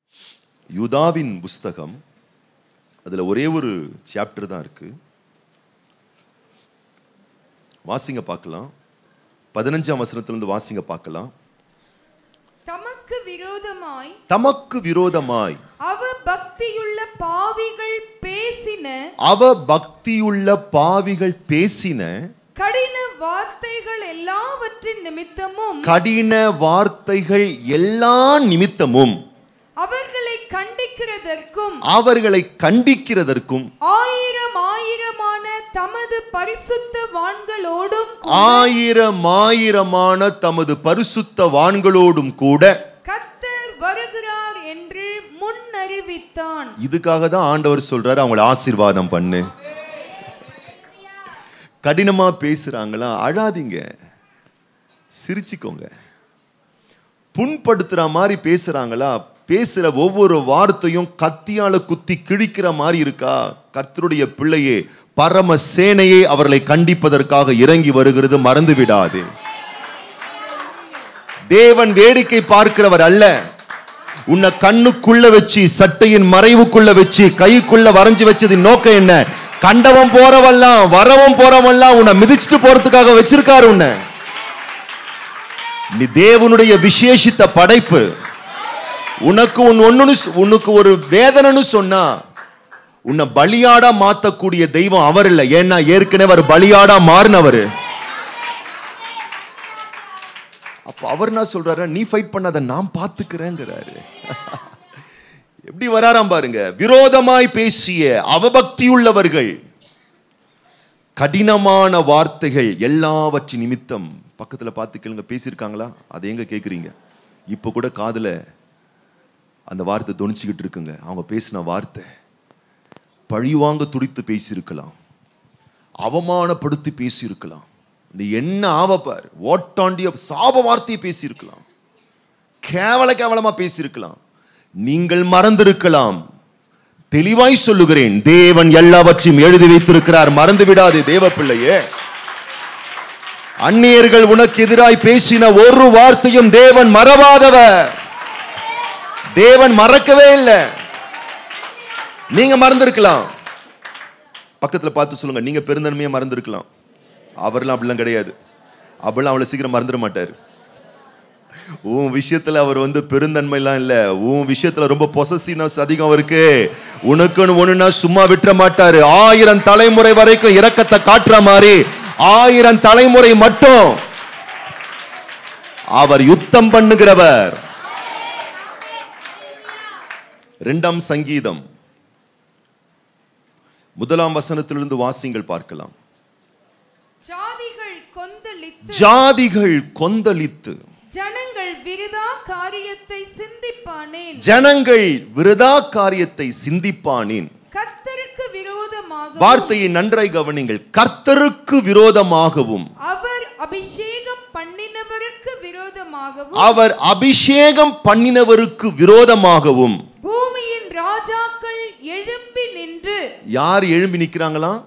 யூதாவின் புஸ்தகம் அதுல ஒரே ஒரு சாப்டர் தான் இருக்கு வாசிங்க பார்க்கலாம் பதினஞ்சாம் வசனத்திலிருந்து வாசிங்க பார்க்கலாம் தமக்கு விரோதமாய் தமக்கு விரோதமாய் அவ பக்தியுள்ள பாவிகள் பேசின அவ பக்தியுள்ள பாவிகள் பேசின கடின வார்த்தைகள் எல்லாவற்றின் நிமித்தமும் கடின வார்த்தைகள் எல்லா நிமித்தமும் அவர்களை கண்டிக்கிறதற்கும் அவர்களை கண்டிக்கிறதற்கும் ஆயிரம் ஆயிரமான தமது பரிசுத்த வான்களோடும் ஆயிரம் ஆயிரமான தமது பரிசுத்த வான்களோடும் கூட கத்தர் வருகிறார் என்று முன்னறிவித்தான் இதுக்காக தான் ஆண்டவர் சொல்றாரு அவங்கள ஆசீர்வாதம் பண்ணு கடினமா பேசுறாங்களா அழாதீங்க சிரிச்சுக்கோங்க புண்படுத்துற மாதிரி பேசுறாங்களா பேசுற ஒவ்வொரு வார்த்தையும் கத்தியால குத்தி கிழிக்கிற மாதிரி இருக்கா கர்த்தருடைய பிள்ளையே பரம சேனையே அவர்களை கண்டிப்பதற்காக இறங்கி வருகிறது மறந்து விடாது தேவன் வேடிக்கை பார்க்கிறவர் அல்ல உன்னை கண்ணுக்குள்ள வச்சு சட்டையின் மறைவுக்குள்ள வச்சு கைக்குள்ள வரைஞ்சு வச்சது நோக்கம் என்ன கண்டவன் போறவெல்லாம் வரவன் போறவெல்லாம் உன்னை மிதிச்சுட்டு போறதுக்காக வச்சிருக்காரு உன்னை நீ தேவனுடைய விசேஷித்த படைப்பு உனக்கு உன் ஒண்ணுன்னு சொ- உனக்கு ஒரு வேதனைன்னு சொன்னா உன்னை பலியாடா மாத்தக்கூடிய தெய்வம் அவர் இல்லை ஏன்னா ஏற்கனவே அவர் பலியாடா மாறினவர் அப்ப அவர் என்ன சொல்றாரு நீ ஃபைட் பண்ணாத நான் பாத்துக்கிறேங்கிறாரு எப்படி வராராம் பாருங்க விரோதமாய் பேசிய அவபக்தியுள்ளவர்கள் கடினமான வார்த்தைகள் எல்லாவற்றின் நிமித்தம் பக்கத்துல பார்த்து கேளுங்க பேசியிருக்காங்களா அதை எங்க கேக்குறீங்க இப்ப கூட காதுல அந்த வார்த்தை தொனிச்சுக்கிட்டு இருக்குங்க அவங்க பேசின வார்த்தை பழிவாங்க துடித்து பேசியிருக்கலாம் அவமானப்படுத்தி பேசியிருக்கலாம் நீ என்ன ஆவப்பார் ஓட்டாண்டிய சாப வார்த்தையை பேசியிருக்கலாம் கேவல கேவலமா பேசியிருக்கலாம் நீங்கள் மறந்திருக்கலாம் தெளிவாய் சொல்லுகிறேன் தேவன் எல்லாவற்றையும் எழுதி வைத்திருக்கிறார் மறந்து விடாதே தேவ பிள்ளையே அந்நியர்கள் உனக்கு எதிராய் பேசின ஒரு வார்த்தையும் தேவன் மறவாதவர் தேவன் மறக்கவே இல்லை நீங்க மறந்திருக்கலாம் பக்கத்துல பார்த்து சொல்லுங்க நீங்க பெருந்தன்மையை மறந்திருக்கலாம் அவர்லாம் அப்படிலாம் கிடையாது அப்படிலாம் அவ்வளவு சீக்கிரம் மறந்துட மாட்டார் உன் விஷயத்துல அவர் வந்து பெருந்தன்மைலாம் இல்ல உன் விஷயத்துல ரொம்ப பொசசிவ்னஸ் அதிகம் இருக்கு உனக்குன்னு ஒண்ணுனா சும்மா விட்டுற மாட்டாரு ஆயிரம் தலைமுறை வரைக்கும் இரக்கத்தை காட்டுற மாதிரி ஆயிரம் தலைமுறை மட்டும் அவர் யுத்தம் பண்ணுகிறவர் இரண்டாம் சங்கீதம் முதலாம் வசனத்திலிருந்து வாசிங்கள் பார்க்கலாம் ஜாதிகள் கொந்தளித்து ஜாதிகள் கொந்தளித்து ஜனங்கள் விருதா காரியத்தை சிந்திப்பானேன் ஜனங்கள் விருதா காரியத்தை சிந்திப்பானேன் கத்தருக்கு விரோதமாக வார்த்தையை நன்றாய் கவனிங்கள் கர்த்தருக்கு விரோதமாகவும் அவர் அபிஷேகம் பண்ணினவருக்கு விரோதமாகவும் அவர் அபிஷேகம் பண்ணினவருக்கு விரோதமாகவும் பூமியின் ராஜாக்கள் எழும்பி நின்று யார் எழும்பி நிக்கிறாங்களாம்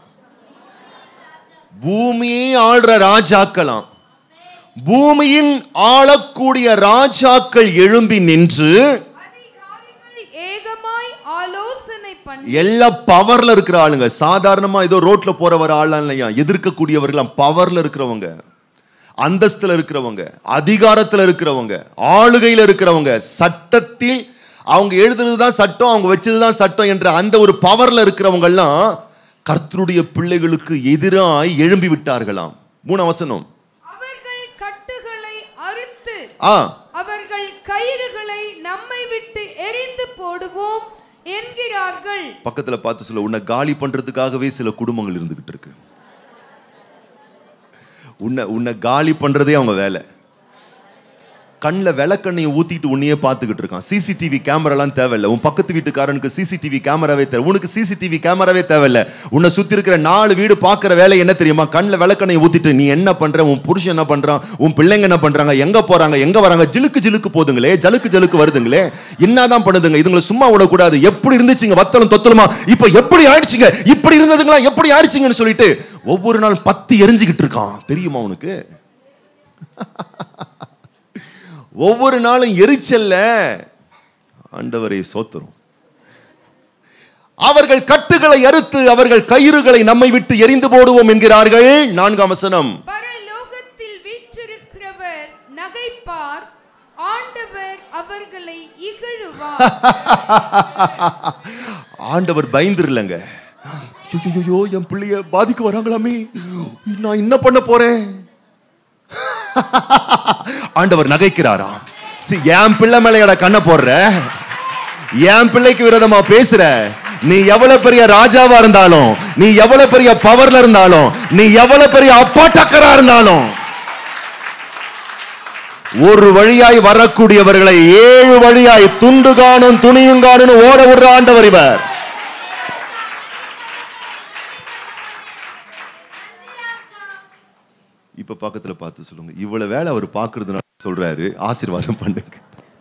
பூமியை ஆள்ற ராஜாக்களாம் பூமியின் ஆளக்கூடிய ராஜாக்கள் எழும்பி நின்று அதிகாரிகள் ஏகமாய் ஆலோசனை பண்ணி எல்லா பவர்ல இருக்கிற ஆளுங்க சாதாரணமா ஏதோ ரோட்ல போறவர் ஆள்லாம் இல்லையா எதிர்க்கக்கூடியவர்களாம் பவர்ல இருக்கிறவங்க அந்தஸ்துல இருக்கிறவங்க அதிகாரத்துல இருக்கிறவங்க ஆளுகையில இருக்கிறவங்க சட்டத்தில் அவங்க எழுதுறது தான் சட்டம் அவங்க வச்சது தான் சட்டம் என்ற அந்த ஒரு பவர்ல இருக்கிறவங்க எல்லாம் கர்த்தருடைய பிள்ளைகளுக்கு எதிராய் எழும்பி விட்டார்களாம் மூணு வசனம் அவர்கள் கட்டுகளை அறுத்து ஆ அவர்கள் கயிறுகளை நம்மை விட்டு எரிந்து போடுவோம் என்கிறார்கள் பக்கத்துல பார்த்து சொல்ல உன்னை காலி பண்றதுக்காகவே சில குடும்பங்கள் இருந்துகிட்டு இருக்கு உன்னை உன்னை காலி பண்றதே அவங்க வேலை கண்ணில் விளக்கண்ணையை ஊத்திட்டு உன்னையே பார்த்துக்கிட்டு இருக்கான் சிசிடிவி கேமராலாம் தேவையில்ல உன் பக்கத்து வீட்டுக்காரனுக்கு சிசிடிவி கேமராவே தேவை உனக்கு சிசிடிவி கேமராவே தேவையில்ல உன்னை சுத்தி இருக்கிற நாலு வீடு பார்க்குற வேலை என்ன தெரியுமா கண்ணில் விளக்கண்ணையை ஊத்திட்டு நீ என்ன பண்ற உன் புருஷன் என்ன பண்றான் உன் பிள்ளைங்க என்ன பண்றாங்க எங்க போறாங்க எங்க வராங்க ஜிலுக்கு ஜிலுக்கு போதுங்களே ஜலுக்கு ஜலுக்கு வருதுங்களே என்னதான் பண்ணுதுங்க இதுங்களை சும்மா விடக்கூடாது எப்படி இருந்துச்சுங்க வத்தலும் தொத்தலுமா இப்போ எப்படி ஆயிடுச்சுங்க இப்படி இருந்ததுங்களா எப்படி ஆயிடுச்சுங்கன்னு சொல்லிட்டு ஒவ்வொரு நாள் பத்தி எரிஞ்சுக்கிட்டு இருக்கான் தெரியுமா உனக்கு ஒவ்வொரு நாளும் எரிச்சல்ல ஆண்டவரே சோத்திரம் அவர்கள் கட்டுகளை அறுத்து அவர்கள் கயிறுகளை நம்மை விட்டு எரிந்து போடுவோம் என்கிறார்கள் நான்காம் வசனம் பரலோகத்தில் வீற்றிருக்கிறவர் நகைப்பார் ஆண்டவர் அவர்களை இகழுவார் ஆண்டவர் பயந்துருலங்க ஐயோ என் பிள்ளைய பாதிக்க வராங்களாமே நான் என்ன பண்ண போறேன் ஆண்டவர் நகைக்கிறாராம் சி என் பிள்ளை மேலையோட கண்ணை போடுற என் பிள்ளைக்கு விரோதமா பேசுற நீ எவ்வளவு பெரிய ராஜாவா இருந்தாலும் நீ எவ்வளவு பெரிய பவர்ல இருந்தாலும் நீ எவ்வளவு பெரிய அப்பா டக்கரா இருந்தாலும் ஒரு வழியாய் வரக்கூடியவர்களை ஏழு வழியாய் துண்டு காணும் துணியும் காணும் ஓட விடுற ஆண்டவர் இவர் இப்ப பக்கத்துல பார்த்து சொல்லுங்க இவ்வளவு வேலை அவர் பாக்குறதுனால சொல்றாரு ஆசீர்வாதம் பண்ணுங்க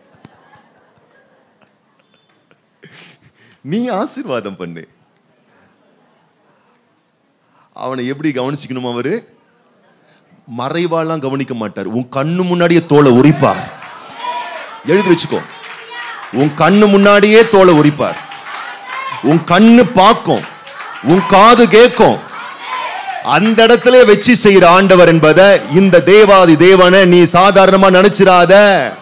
நீ ஆசீர்வாதம் பண்ணு அவனை எப்படி கவனிச்சுக்கணும் அவரு மறைவாலாம் கவனிக்க மாட்டார் உன் கண்ணு முன்னாடியே தோலை உரிப்பார் எழுதி வச்சுக்கோ உன் கண்ணு முன்னாடியே தோலை உரிப்பார் உன் கண்ணு பார்க்கும் உன் காது கேட்கும் அந்த இடத்துல வச்சு செய்யற ஆண்டவர் என்பதை இந்த தேவாதி தேவனை நீ சாதாரணமா நினைச்சிராத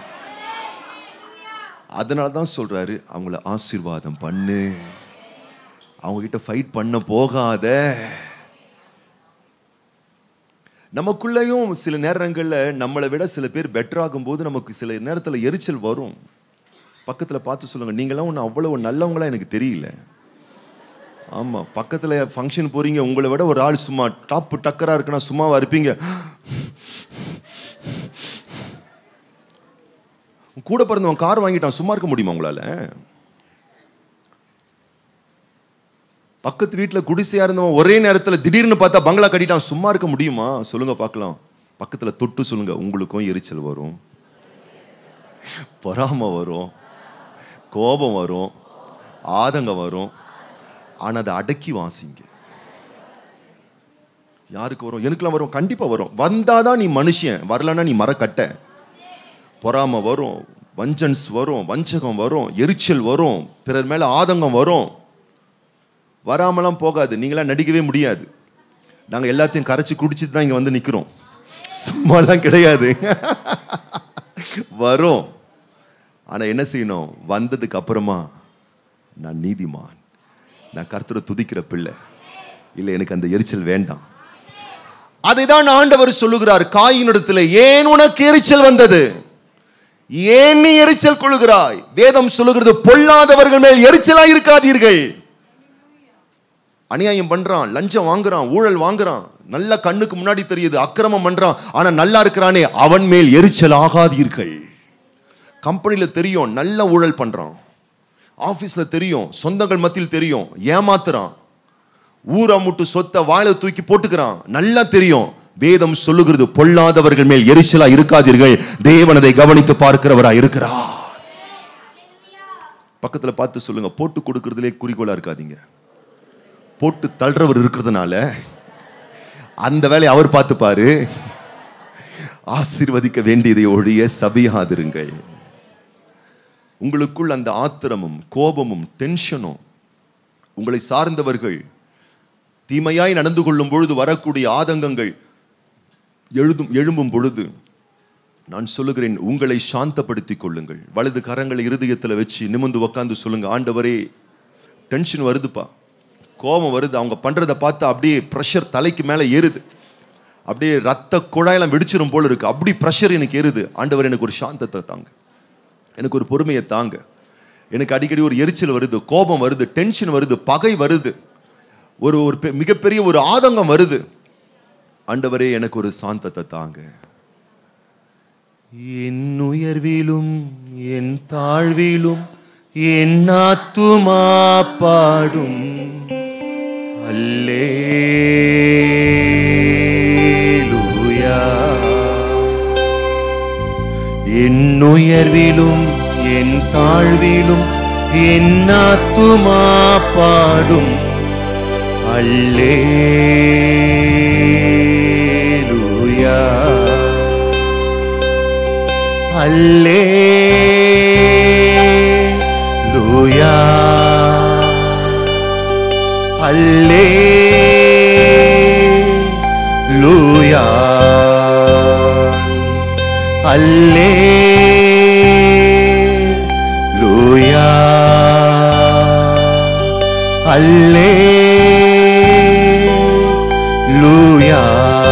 அதனால தான் சொல்றாரு அவங்கள ஆசீர்வாதம் பண்ணு அவங்க கிட்ட ஃபைட் பண்ண போகாத நமக்குள்ளேயும் சில நேரங்கள்ல நம்மளை விட சில பேர் பெட்டர் ஆகும்போது நமக்கு சில நேரத்துல எரிச்சல் வரும் பக்கத்துல பார்த்து சொல்லுங்க நீங்களாம் ஒன்று அவ்வளவு நல்லவங்களா எனக்கு தெரியல ஆமா பக்கத்துல ஃபங்க்ஷன் போறீங்க உங்களை விட ஒரு ஆள் சும்மா டாப் டக்கரா இருக்குன்னா சும்மாவா இருப்பீங்க கூட பிறந்தவன் கார் வாங்கிட்டான் சும்மா இருக்க முடியுமா உங்களால பக்கத்து வீட்டுல குடிசையா இருந்தவன் ஒரே நேரத்துல திடீர்னு பார்த்தா பங்களா கட்டிட்டான் சும்மா இருக்க முடியுமா சொல்லுங்க பார்க்கலாம் பக்கத்துல தொட்டு சொல்லுங்க உங்களுக்கும் எரிச்சல் வரும் பொறாம வரும் கோபம் வரும் ஆதங்கம் வரும் ஆனா அதை அடக்கி வாசிங்க யாருக்கு வரும் எனக்குலாம் வரும் கண்டிப்பா வரும் வந்தாதான் நீ மனுஷன் வரலன்னா நீ மரக்கட்டை பொறாம வரும் வஞ்சன்ஸ் வரும் வஞ்சகம் வரும் எரிச்சல் வரும் பிறர் மேல ஆதங்கம் வரும் வராமலாம் போகாது நீங்களாம் நடிக்கவே முடியாது நாங்க எல்லாத்தையும் கரைச்சி குடிச்சிட்டு தான் இங்க வந்து நிக்கிறோம் சும்மாலாம் கிடையாது வரும் ஆனா என்ன செய்யணும் வந்ததுக்கு அப்புறமா நான் நீதிமான் நான் கர்த்தரை துதிக்கிற பிள்ளை இல்லை எனக்கு அந்த எரிச்சல் வேண்டாம் அதைதான் ஆண்டவர் சொல்லுகிறார் காயினிடத்தில் ஏன் உனக்கு எரிச்சல் வந்தது ஏன் நீ எரிச்சல் கொள்கிறாய் வேதம் சொல்லுகிறது பொல்லாதவர்கள் மேல் எரிச்சலா இருக்காதீர்கள் அநியாயம் பண்றான் லஞ்சம் வாங்குறான் ஊழல் வாங்குறான் நல்ல கண்ணுக்கு முன்னாடி தெரியுது அக்கிரமம் பண்றான் ஆனா நல்லா இருக்கிறானே அவன் மேல் எரிச்சல் ஆகாதீர்கள் கம்பெனில தெரியும் நல்ல ஊழல் பண்றான் ஆபீஸ்ல தெரியும் சொந்தங்கள் மத்தியில் தெரியும் ஏமாத்துறான் ஊரா முட்டு சொத்தை வாயில தூக்கி போட்டுக்கிறான் நல்லா தெரியும் வேதம் சொல்லுகிறது பொல்லாதவர்கள் மேல் எரிச்சலா இருக்காதீர்கள் தேவன் அதை கவனித்து பார்க்கிறவரா இருக்கிறார் பக்கத்துல பார்த்து சொல்லுங்க போட்டு கொடுக்கறதுலே குறிக்கோளா இருக்காதீங்க போட்டு தள்ளுறவர் இருக்கிறதுனால அந்த வேலையை அவர் பார்த்துப்பாரு ஆசீர்வதிக்க வேண்டியதை ஒழிய சபியாதிருங்கள் உங்களுக்குள் அந்த ஆத்திரமும் கோபமும் டென்ஷனும் உங்களை சார்ந்தவர்கள் தீமையாய் நடந்து கொள்ளும் பொழுது வரக்கூடிய ஆதங்கங்கள் எழுதும் எழும்பும் பொழுது நான் சொல்லுகிறேன் உங்களை சாந்தப்படுத்திக் கொள்ளுங்கள் வலது கரங்களை இருதயத்தில் வச்சு நிமிர்ந்து உக்காந்து சொல்லுங்க ஆண்டவரே டென்ஷன் வருதுப்பா கோபம் வருது அவங்க பண்றதை பார்த்து அப்படியே ப்ரெஷர் தலைக்கு மேலே ஏறுது அப்படியே ரத்த குழாயெல்லாம் வெடிச்சிரும் போல இருக்கு அப்படி ப்ரெஷர் எனக்கு ஏறுது ஆண்டவர் எனக்கு ஒரு சாந்தத்தை தாங்க எனக்கு ஒரு பொறுமையை தாங்க எனக்கு அடிக்கடி ஒரு எரிச்சல் வருது கோபம் வருது டென்ஷன் வருது பகை வருது ஒரு ஒரு பெ- மிகப்பெரிய ஒரு ஆதங்கம் வருது ஆண்டவரே எனக்கு ஒரு சாந்தத்தை தாங்க என் உயர்விலும் என் தாழ்விலும் என் ஆத்துமா பாடும் அல்லேலூயா என் உயர்விலும் என் தாழ்விலும் என் ஆத்துமா பாடும் அல்லேலூயா அல்லே லூயா அல்லே லூயா அல்லே லூயா அல்லே லூயா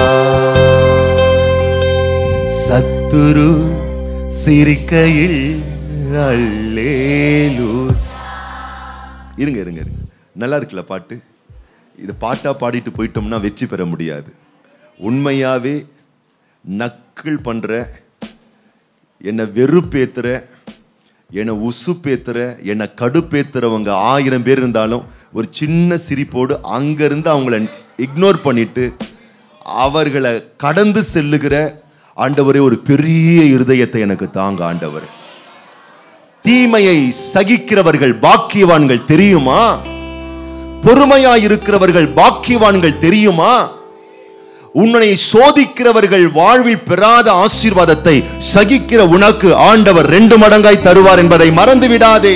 சத்துரு சிரிக்கையில் அல்லேலூ இருங்க இருங்க இருங்க நல்லா இருக்குல்ல பாட்டு இது பாட்டா பாடிட்டு போயிட்டோம்னா வெற்றி பெற முடியாது உண்மையாவே நக்கிள் பண்ற என்னை வெறுப்பேத்துற என்னை உசுப்பேத்துற என்னை கடுப்பேத்துறவங்க ஆயிரம் பேர் இருந்தாலும் ஒரு சின்ன சிரிப்போடு அங்கிருந்து அவங்கள இக்னோர் பண்ணிட்டு அவர்களை கடந்து செல்லுகிற ஆண்டவரே ஒரு பெரிய இருதயத்தை எனக்கு தாங்க ஆண்டவர் தீமையை சகிக்கிறவர்கள் பாக்கியவான்கள் தெரியுமா பொறுமையாய் இருக்கிறவர்கள் பாக்கியவான்கள் தெரியுமா உன்னை சோதிக்கிறவர்கள் வாழ்வில் பெறாத ஆசீர்வாதத்தை சகிக்கிற உனக்கு ஆண்டவர் ரெண்டு மடங்காய் தருவார் என்பதை மறந்து விடாதே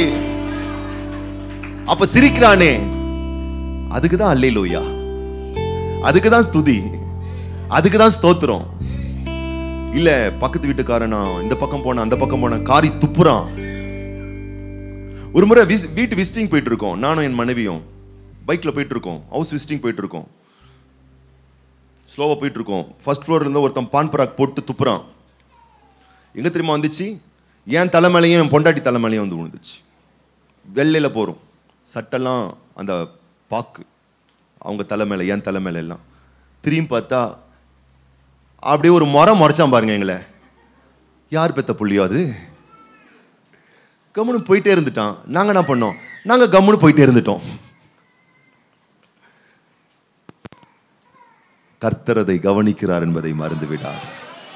அப்ப சிரிக்கிறானே அதுக்கு தான் அல்லேலூயா அதுக்கு தான் துதி அதுக்கு தான் ஸ்தோத்திரம் இல்ல பக்கத்து வீட்டுக்காரனா இந்த பக்கம் போன அந்த பக்கம் போன காரி துப்புறான் ஒரு முறை விஸ்- வீட்டு விசிட்டிங் போயிட்டு இருக்கோம் நானும் என் மனைவியும் பைக்ல போயிட்டு இருக்கோம் ஹவுஸ் விசிட்டிங் போயிட்டு இருக்கோம் ஸ்லோவா போயிட்டு இருக்கோம் ஃபர்ஸ்ட் ஃப்ளோர்ல இருந்து ஒருத்தன் பான் பராக் போட்டு துப்புறான் எங்க தெரியுமா வந்துச்சு என் தலைமையிலையும் என் பொண்டாட்டி தலைமையிலையும் வந்து விழுந்துச்சு வெள்ளையில போறோம் சட்டெல்லாம் அந்த பாக்கு அவங்க தலைமையில என் தலைமையில எல்லாம் திரும்பி பார்த்தா அப்படியே ஒரு முறை முறைச்சான் பாருங்க எங்களை யார் பெத்த புள்ளியோ அது கம்முன்னு போயிட்டே இருந்துட்டான் நாங்க என்ன பண்ணோம் நாங்க கம்முன்னு போயிட்டே இருந்துட்டோம் கர்த்தர் அதை கவனிக்கிறார் என்பதை மறந்து விடார்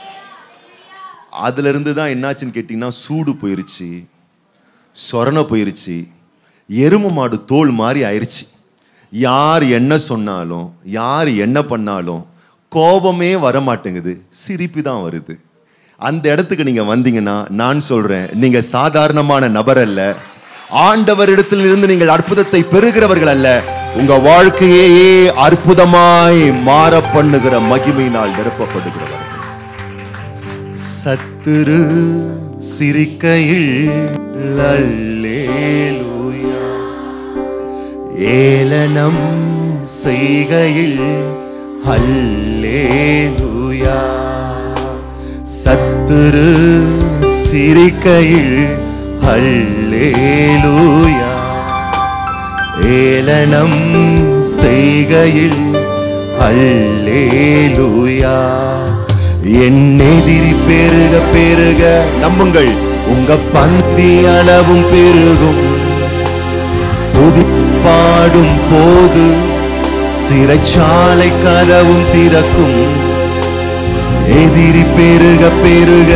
அதுல இருந்து தான் என்னாச்சுன்னு கேட்டீங்கன்னா சூடு போயிருச்சு சொரண போயிருச்சு எரும மாடு தோல் மாதிரி ஆயிருச்சு யார் என்ன சொன்னாலும் யார் என்ன பண்ணாலும் கோபமே வர மாட்டேங்குது சிரிப்பு தான் வருது அந்த இடத்துக்கு நீங்க வந்தீங்கன்னா நான் சொல்றேன் நீங்க சாதாரணமான நபர் அல்ல ஆண்டவரிடத்தில் இருந்து நீங்கள் அற்புதத்தை பெறுகிறவர்கள் அல்ல உங்க வாழ்க்கையே அற்புதமாய் மாற பண்ணுகிற மகிமையினால் நிரப்பப்படுகிறவர்கள் சத்துரு சிரிக்கையில் அல்லேலூயா ஏளனம் செய்கையில் அல்லேலூயா சத்துரு சிரிக்கையில் அல்லேலூயா ஏளனம் செய்கையில் அல்லேலூயா என் எதிரி பெருக பெருக நம்புங்கள் உங்க பந்தி அளவும் பெருகும் துதி பாடும் போது சிறைச்சாலை கதவும் திறக்கும் எதிரி பெருக பெருக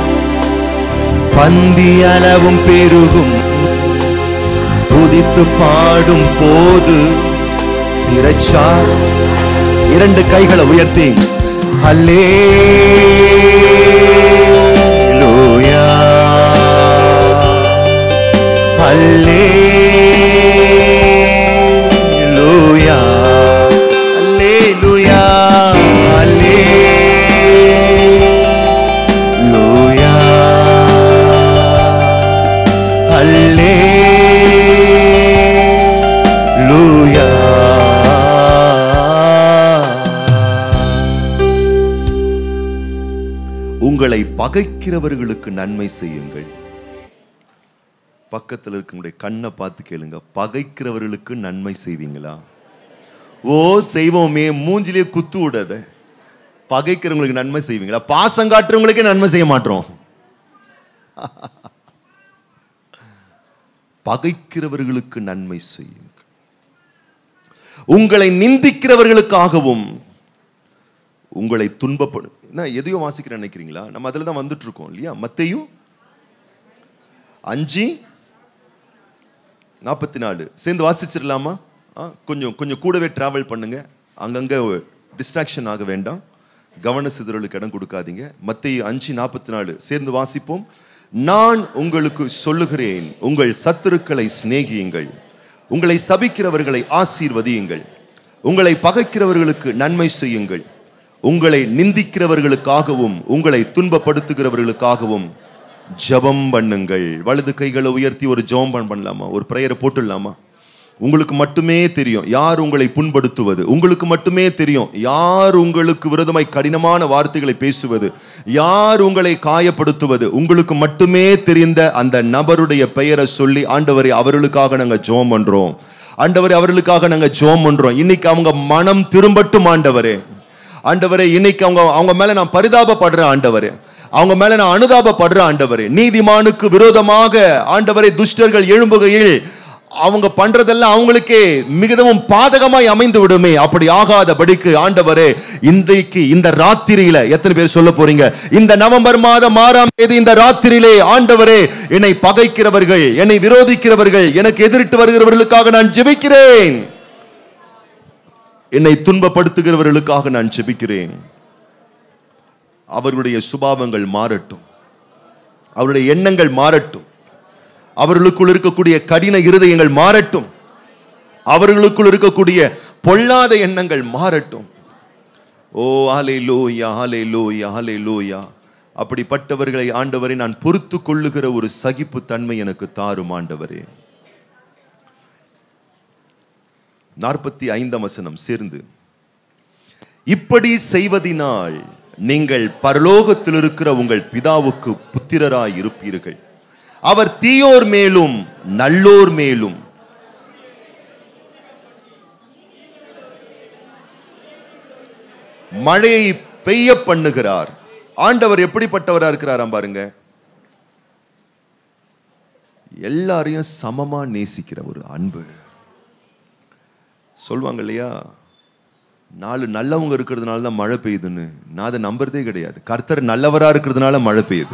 பந்தி அளவும் பெருகும் துதித்து பாடும் போது சிறைச்சால் இரண்டு கைகளை உயர்த்தி அல்லே அல்லே லூயா அல்லே லூயா அல்லே லூயா அல்லே லூயா உங்களை பகைக்கிறவர்களுக்கு நன்மை செய்யுங்கள் பக்கத்தில் இருக்கவங்களுடைய கண்ணை பார்த்து கேளுங்க பகைக்கிறவர்களுக்கு நன்மை செய்வீங்களா ஓ செய்வோமே மூஞ்சிலே குத்து விடாத பகைக்கிறவங்களுக்கு நன்மை செய்வீங்களா பாசம் காட்டுறவங்களுக்கே நன்மை செய்ய மாட்டோம் பகைக்கிறவர்களுக்கு நன்மை செய்யுங்கள் உங்களை நிந்திக்கிறவர்களுக்காகவும் உங்களை துன்பப்படும் நான் எதையோ வாசிக்கிறேன் நினைக்கிறீங்களா நம்ம அதில் தான் வந்துட்டு இருக்கோம் இல்லையா மத்தையும் அஞ்சு நாற்பத்தி நாலு சேர்ந்து வாசிச்சிடலாமா ஆ, கொஞ்சம் கொஞ்சம் கூடவே டிராவல் பண்ணுங்க அங்கங்க டிஸ்ட்ராக்ஷன் ஆக வேண்டாம் கவன சிதறலுக்கு இடம் கொடுக்காதீங்க மத்திய அஞ்சு நாற்பத்தி நாலு சேர்ந்து வாசிப்போம் நான் உங்களுக்கு சொல்லுகிறேன் உங்கள் சத்துருக்களை சிநேகியுங்கள் உங்களை சபிக்கிறவர்களை ஆசீர்வதியுங்கள் உங்களை பகைக்கிறவர்களுக்கு நன்மை செய்யுங்கள் உங்களை நிந்திக்கிறவர்களுக்காகவும் உங்களை துன்பப்படுத்துகிறவர்களுக்காகவும் ஜெபம் பண்ணுங்கள் வலது கைகளை உயர்த்தி ஒரு ஜெபம் பண்ணலாமா ஒரு பிரேயரை போட்டுடலாமா உங்களுக்கு மட்டுமே தெரியும் யார் உங்களை புண்படுத்துவது உங்களுக்கு மட்டுமே தெரியும் யார் உங்களுக்கு விரோதமாய் கடினமான வார்த்தைகளை பேசுவது யார் உங்களை காயப்படுத்துவது உங்களுக்கு மட்டுமே தெரிந்த அந்த நபருடைய பெயரை சொல்லி ஆண்டவரை அவர்களுக்காக நாங்க ஜெபம் பண்றோம் ஆண்டவரே அவர்களுக்காக நாங்க ஜெபம் பண்றோம் இன்னைக்கு அவங்க மனம் திரும்பட்டும் ஆண்டவரே ஆண்டவரே இன்னைக்கு அவங்க அவங்க மேல நான் பரிதாபப்படுறேன் ஆண்டவரே அவங்க மேல நான் அனுதாபப்படுறேன் ஆண்டவரே நீதிமானுக்கு விரோதமாக ஆண்டவரை துஷ்டர்கள் எழும்புகையில் அவங்க பண்றதெல்லாம் அவங்களுக்கே மிகவும் பாதகமாய் அமைந்து விடுமே அப்படி ஆகாதபடிக்கு ஆண்டவரே இன்றைக்கு இந்த ராத்திரியில எத்தனை பேர் சொல்ல போறீங்க இந்த நவம்பர் மாதம் ஆறாம் தேதி இந்த ராத்திரியிலே ஆண்டவரே என்னை பகைக்கிறவர்கள் என்னை விரோதிக்கிறவர்கள் எனக்கு எதிரிட்டு வருகிறவர்களுக்காக நான் ஜெபிக்கிறேன் என்னை துன்பப்படுத்துகிறவர்களுக்காக நான் ஜெபிக்கிறேன் அவர்களுடைய சுபாவங்கள் மாறட்டும் அவருடைய எண்ணங்கள் மாறட்டும் அவர்களுக்குள் இருக்கக்கூடிய கடின இருதயங்கள் மாறட்டும் அவர்களுக்குள் இருக்கக்கூடிய பொல்லாத எண்ணங்கள் மாறட்டும் ஓ ஆலே லோயா ஆலே லோயா ஆலே லோயா அப்படிப்பட்டவர்களை ஆண்டவரை நான் பொறுத்து கொள்ளுகிற ஒரு சகிப்பு தன்மை எனக்கு தாரும் ஆண்டவரே நாற்பத்தி ஐந்தாம் வசனம் சேர்ந்து இப்படி செய்வதினால் நீங்கள் பரலோகத்தில் இருக்கிற உங்கள் பிதாவுக்கு புத்திரராய் இருப்பீர்கள் அவர் தீயோர் மேலும் நல்லோர் மேலும் மழையை பெய்ய பண்ணுகிறார் ஆண்டவர் எப்படிப்பட்டவரா இருக்கிறாராம் பாருங்க எல்லாரையும் சமமா நேசிக்கிற ஒரு அன்பு சொல்லுவாங்க இல்லையா நாலு நல்லவங்க இருக்கிறதுனால தான் மழை பெய்யுதுன்னு நான் அதை நம்புறதே கிடையாது கர்த்தர் நல்லவரா இருக்கிறதுனால மழை பெய்யுது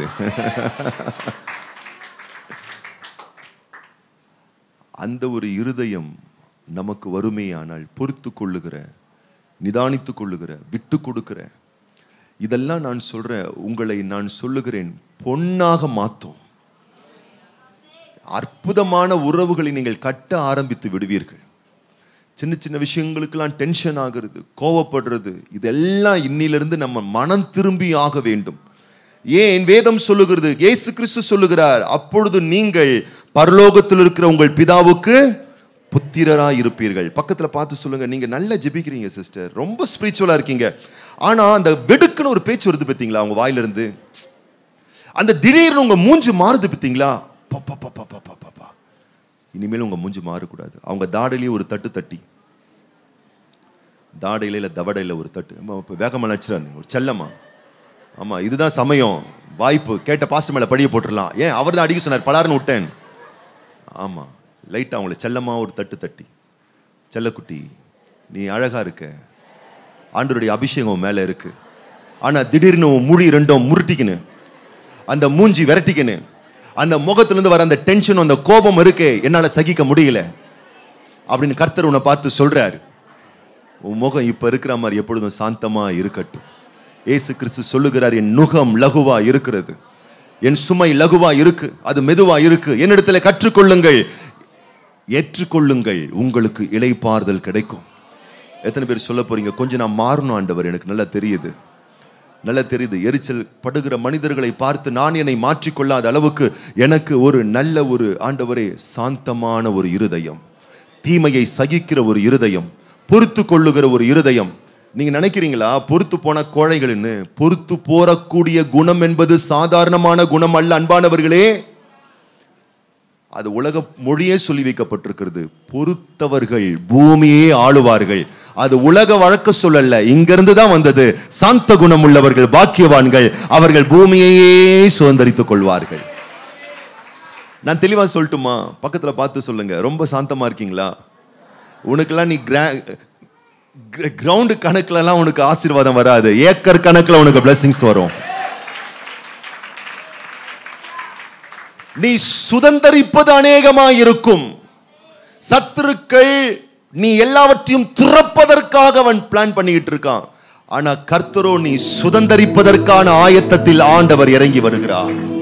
அந்த ஒரு இருதயம் நமக்கு வறுமையானால் பொறுத்து கொள்ளுகிற நிதானித்து கொள்ளுகிற விட்டு கொடுக்கிற இதெல்லாம் நான் சொல்றேன் உங்களை நான் சொல்லுகிறேன் பொன்னாக மாத்தும் அற்புதமான உறவுகளை நீங்கள் கட்ட ஆரம்பித்து விடுவீர்கள் சின்ன சின்ன விஷயங்களுக்கெல்லாம் டென்ஷன் ஆகிறது கோவப்படுறது இதெல்லாம் இன்னிலிருந்து நம்ம மனம் திரும்பி ஆக வேண்டும் ஏன் வேதம் சொல்லுகிறது இயேசு கிறிஸ்து சொல்லுகிறார் அப்பொழுது நீங்கள் பரலோகத்தில் இருக்கிற உங்கள் பிதாவுக்கு புத்திரரா இருப்பீர்கள் பக்கத்துல பார்த்து சொல்லுங்க நீங்க நல்லா ஜெபிக்கிறீங்க சிஸ்டர் ரொம்ப ஸ்பிரிச்சுவலா இருக்கீங்க ஆனா அந்த வெடுக்குன்னு ஒரு பேச்சு வருது பார்த்தீங்களா அவங்க வாயில இருந்து அந்த திடீர்னு உங்க மூஞ்சி மாறுது பார்த்தீங்களா பப்பா பப்பா பப்பா பப்பா இனிமேல் உங்க மூஞ்சி மாறக்கூடாது அவங்க தாடையிலேயே ஒரு தட்டு தட்டி தாடையில இல்ல தவடையில ஒரு தட்டு அம்மா, இப்ப வேகமா நடிச்சிடாங்க ஒரு செல்லம்மா ஆமா இதுதான் சமயம் வாய்ப்பு கேட்ட பாஸ்ட் மேல படிய போட்டுடலாம் ஏன் அவர் தான் அடிக்க சொன்னார் பலாருன்னு விட்டேன் ஆமா லைட்டா அவங்கள செல்லமா ஒரு தட்டு தட்டி செல்லக்குட்டி நீ அழகா இருக்க ஆண்டருடைய அபிஷேகம் உன் மேல இருக்கு ஆனா திடீர்னு உன் முடி ரெண்டும் முருட்டிக்கின்னு அந்த மூஞ்சி விரட்டிக்கின்னு அந்த முகத்துல இருந்து வர அந்த டென்ஷன் அந்த கோபம் இருக்கே என்னால சகிக்க முடியல அப்படின்னு கர்த்தர் உன்னை பார்த்து சொல்றாரு உன் முகம் இப்ப இருக்கிற மாதிரி எப்பொழுதும் சாந்தமா இருக்கட்டும் ஏசு கிறிஸ்து சொல்லுகிறார் என் நுகம் லகுவா இருக்கிறது என் சுமை லகுவா இருக்கு அது மெதுவா இருக்கு என்னிடத்துல கற்றுக்கொள்ளுங்கள் ஏற்றுக்கொள்ளுங்கள் உங்களுக்கு இளைப்பாறுதல் கிடைக்கும் எத்தனை பேர் சொல்ல போறீங்க கொஞ்சம் நான் மாறணும் ஆண்டவர் எனக்கு நல்லா தெரியுது நல்லா தெரியுது எரிச்சல் படுகிற மனிதர்களை பார்த்து நான் என்னை மாற்றிக்கொள்ளாத அளவுக்கு எனக்கு ஒரு நல்ல ஒரு ஆண்டவரே சாந்தமான ஒரு இருதயம் தீமையை சகிக்கிற ஒரு இருதயம் பொறுத்து கொள்ளுகிற ஒரு இருதயம் நீங்க நினைக்கிறீங்களா பொறுத்து போன கோழைகள்னு பொறுத்து போறக்கூடிய குணம் என்பது சாதாரணமான குணம் அல்ல அன்பானவர்களே அது உலக மொழியே சொல்லி வைக்கப்பட்டிருக்கிறது பொறுத்தவர்கள் பூமியே ஆளுவார்கள் அது உலக வழக்க சொல்லல்ல இங்கிருந்து தான் வந்தது சாந்த குணம் உள்ளவர்கள் பாக்கியவான்கள் அவர்கள் பூமியையே சுதந்திரித்துக் கொள்வார்கள் நான் தெளிவா சொல்லட்டுமா பக்கத்துல பார்த்து சொல்லுங்க ரொம்ப சாந்தமா இருக்கீங்களா உனக்கெல்லாம் நீ கிரவுண்டு கணக்குலலாம் உனக்கு ஆசீர்வாதம் வராது ஏக்கர் கணக்குல உனக்கு blessings வரும் நீ சுதந்தரிப்பது அநேகமாய் இருக்கும் சத்துருக்கள் நீ எல்லாவற்றையும் துறப்பதற்காக அவன் பிளான் பண்ணிக்கிட்டு இருக்கான் ஆனா கர்த்தரோ நீ சுதந்தரிப்பதற்கான ஆயத்தத்தில் ஆண்டவர் இறங்கி வருகிறார்